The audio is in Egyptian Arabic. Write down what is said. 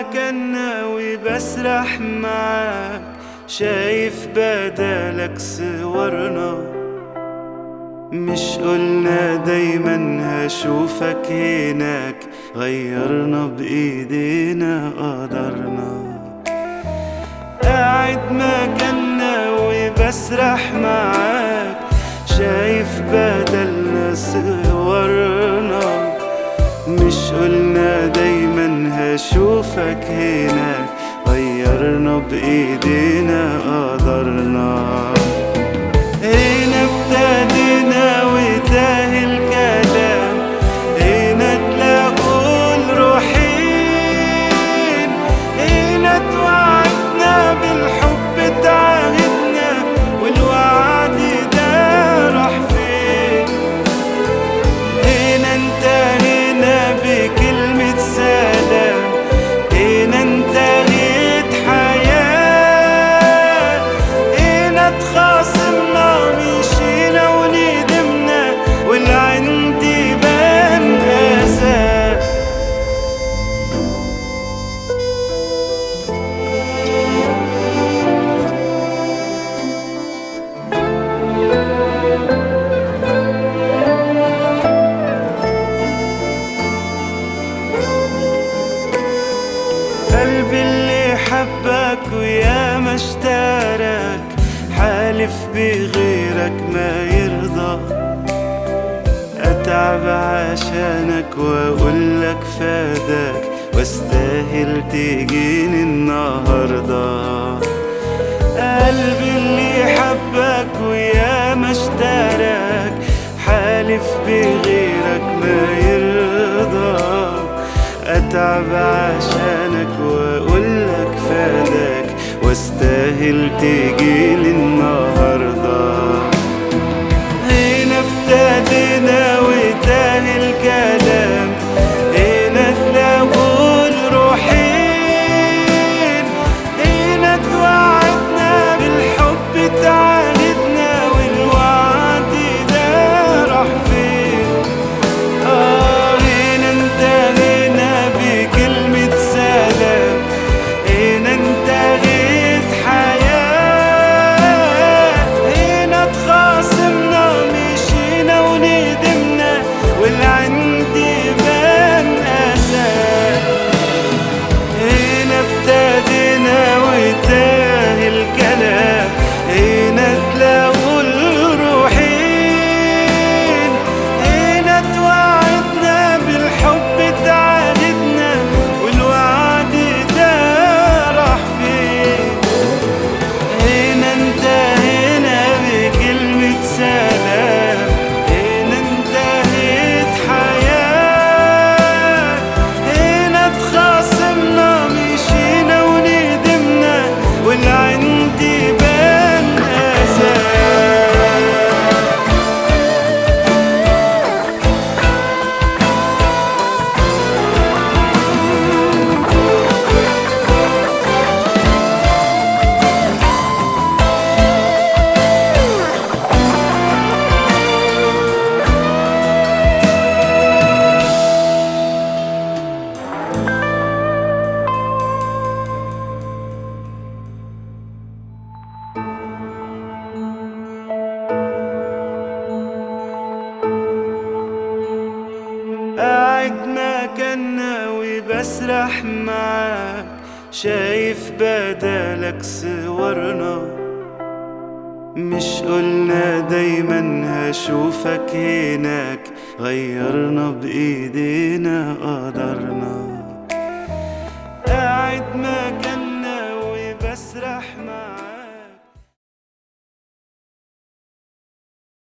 مكاننا وبسرح معاك شايف بدالك صورنا مش قلنا دايما هشوفك هناك غيرنا بإيدينا قدرنا قاعد مكاننا وبسرح معاك شايف بدلنا صورنا مش قلنا دايما هشوفك هناك غيرنا بإيدينا قدرنا هنا ابتدينا وتاه الكلام هنا تلاقوا الروحين هنا توعدنا بالحب تعهدنا والوعد ده راح فين هنا انتهينا بكلمة سلام هنا انتهت حياة هنا اتخاصمنا مشينا وندمنا واللي عندي بان أسى قلبي اللي حبك ويا ما اشتراك حالف بغيرك ما يرضى اتعب عشانك واقول لك فاداك واستاهل تجيني النهارده قلبي اللي حبك ويا ما اشتراك حالف بغيرك ما يرضى اتعب عشانك واقول لك فاداك واستاهل تجيلي النهارده هنا ابتدينا وتاه الكلام هنا تلاقوا الروحين هنا توعدنا بالحب تعاندنا والوعد ده راح فين آه هنا انتهينا بكلمة سلام هنا انتهت حياة هنا اتخاصمنا مشينا وندمنا واللي عندي بان أسى هنا ابتدينا وتاه الكلام هنا تلاقوا الروحين هنا توعدنا بالحب تعاندنا والوعد ده راح فين هنا انتهينا بكلمة سلام هنا انتهت حياة هنا اتخاصمنا مشينا وندمنا واللي عندي بان أسى قاعد مكاننا وبسرح معاك شايف بدالك صورنا مش قلنا دايما هشوفك هناك غيرنا بإيدينا قدرنا قاعد مكاننا